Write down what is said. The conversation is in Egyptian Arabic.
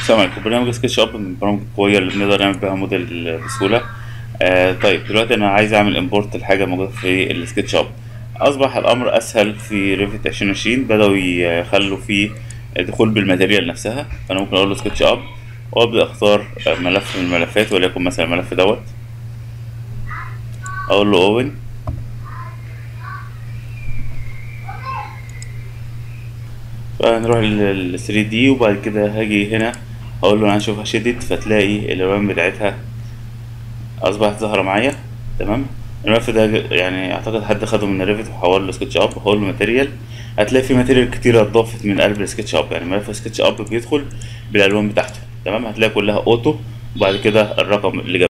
السلام عليكم برنامج سكتش اب من البرامج القوية اللي بنقدر نعمل بيها موديل بسهولة آه طيب دلوقتي أنا عايز أعمل امبورت لحاجة موجودة في السكتش اب أصبح الأمر أسهل في ريفت 2020 بدأوا يخلوا فيه دخول بالماتيريال نفسها فأنا ممكن أقول له سكتش اب وأبدأ أختار ملف من الملفات وليكن مثلا الملف دوت أقول له اوبن فنروح لل 3 دي وبعد كده هاجي هنا اقول له انا هشوفها شدت فتلاقي الالوان بتاعتها اصبحت ظاهره معايا تمام الملف ده يعني اعتقد حد خده من الريفت وحوله لسكتش اب هقول له ماتيريال هتلاقي في ماتيريال كتير اتضافت من قلب السكتش اب يعني ملف سكتش اب بيدخل بالالوان بتاعته تمام هتلاقي كلها اوتو وبعد كده الرقم اللي